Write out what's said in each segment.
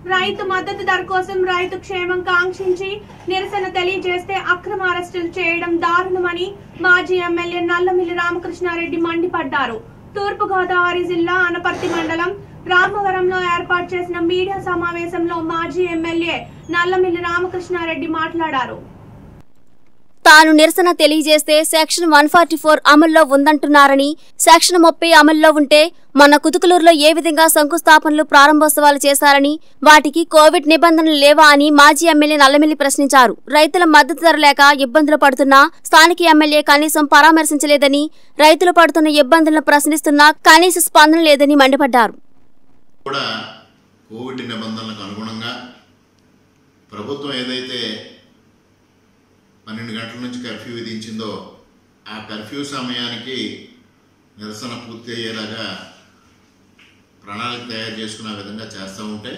రైతు మద్దతు ధర కోసం రైతు క్షేమం కాంక్షించి నిరసన తెలియజేస్తే అక్రమ అరెస్టులు చేయడం దారుణమని మాజీ ఎమ్మెల్యే నల్లమిల్లి రామకృష్ణారెడ్డి మండిపడ్డారు తూర్పుగోదావరి జిల్లా అనపర్తి మండలం రామవరంలో ఏర్పాటు చేసిన మీడియా సమావేశంలో మాజీ ఎమ్మెల్యే నల్లమిల్లి రామకృష్ణారెడ్డి మాట్లాడారు తాను నిరసన తెలియజేస్తే సెక్షన్ వన్ ఫార్టీ ఫోర్ అమల్లో ఉందంటున్నారని సెక్షన్ ముప్పై అమల్లో ఉంటే మన కుతుకులూరులో ఏ విధంగా శంకుస్థాపనలు ప్రారంభోత్సవాలు చేశారని వాటికి కోవిడ్ నిబంధనలు లేవా అని మాజీ ఎమ్మెల్యే నల్లమిల్లి ప్రశ్నించారు రైతుల మద్దతు ధర లేక ఇబ్బందులు పడుతున్నా స్థానిక ఎమ్మెల్యే కనీసం పరామర్శించలేదని రైతులు పడుతున్న ఇబ్బందులను ప్రశ్నిస్తున్నా కనీస స్పందన లేదని మండిపడ్డారు కూడా కోవిడ్ నిబంధనలకు అనుగుణంగా ప్రభుత్వం ఏదైతే పన్నెండు గంటల నుంచి కర్ఫ్యూ విధించిందో ఆ కర్ఫ్యూ సమయానికి నిరసన పూర్తి అయ్యేలాగా ప్రణాళిక తయారు చేసుకునే విధంగా చేస్తూ ఉంటే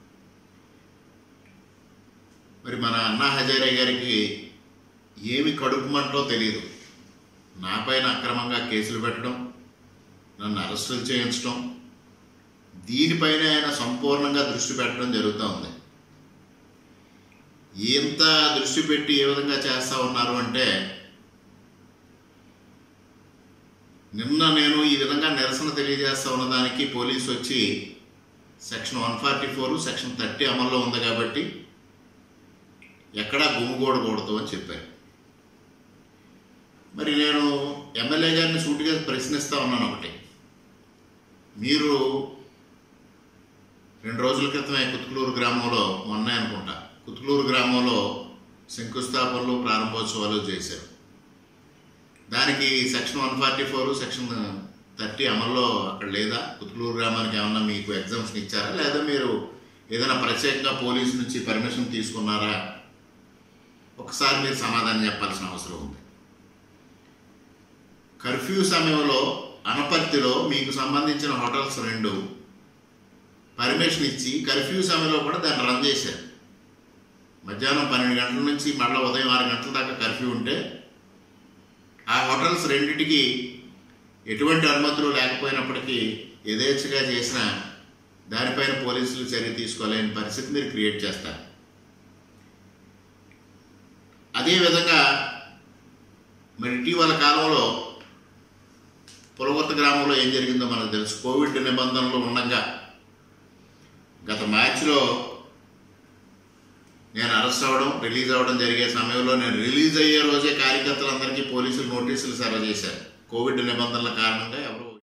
మరి మన అన్నా హజారే గారికి ఏమి కడుపు మంటో తెలియదు నాపైన అక్రమంగా కేసులు పెట్టడం నన్ను అరెస్టులు చేయించడం దీనిపైన ఆయన సంపూర్ణంగా దృష్టి పెట్టడం జరుగుతూ ఉంది ఎంత దృష్టి పెట్టి ఏ విధంగా చేస్తా ఉన్నారు అంటే నిన్న నేను ఈ విధంగా నిరసన తెలియజేస్తా ఉన్నదానికి పోలీసు వచ్చి section one forty four section thirty అమల్లో ఉంది కాబట్టి ఎక్కడా గుమ్ముగూడకూడదు అని చెప్పారు మరి నేను ఎమ్మెల్యే గారిని సూటిగా ప్రశ్నిస్తా ఉన్నాను ఒకటి మీరు రెండు రోజుల క్రితమే కుతుకులూరు గ్రామంలో మొన్నే అనుకుంటా కుతుకులూరు గ్రామంలో శంకుస్థాపనలు ప్రారంభోత్సవాలు చేశారు దానికి section one forty four section thirty అమల్లో అక్కడ లేదా కుతుకులూరు గ్రామానికి ఏమన్నా మీకు ఎగ్జామ్షన్ ఇచ్చారా లేదా మీరు ఏదైనా ప్రత్యేకంగా పోలీసు నుంచి పర్మిషన్ తీసుకున్నారా ఒకసారి మీరు సమాధానం చెప్పాల్సిన అవసరం ఉంది కర్ఫ్యూ సమయంలో అనపర్తిలో మీకు సంబంధించిన హోటల్స్ రెండు పర్మిషన్ ఇచ్చి కర్ఫ్యూ సమయంలో కూడా దాన్ని రన్ చేశారు మధ్యాహ్నం పన్నెండు గంటల నుంచి మళ్ళీ ఉదయం ఆరు గంటల దాకా కర్ఫ్యూ ఉంటే ఆ హోటల్స్ రెండిటికి ఎటువంటి అనుమతులు లేకపోయినప్పటికీ యథేచ్ఛగా చేసిన దానిపైన పోలీసులు చర్య తీసుకోలేని పరిస్థితి మీరు క్రియేట్ చేస్తారు అదేవిధంగా మరి ఇటీవల కాలంలో పులగొత్త గ్రామంలో ఏం జరిగిందో మనకు తెలుసు కోవిడ్ నిబంధనలు ఉండగా గత మార్చిలో నేను అరెస్ట్ అవ్వడం రిలీజ్ అవ్వడం జరిగే సమయంలో నేను రిలీజ్ అయ్యే రోజే కార్యకర్తలందరికీ పోలీసులు నోటీసులు సర్వ్ చేశారు కోవిడ్ నిబంధనల కారణంగా ఎవరు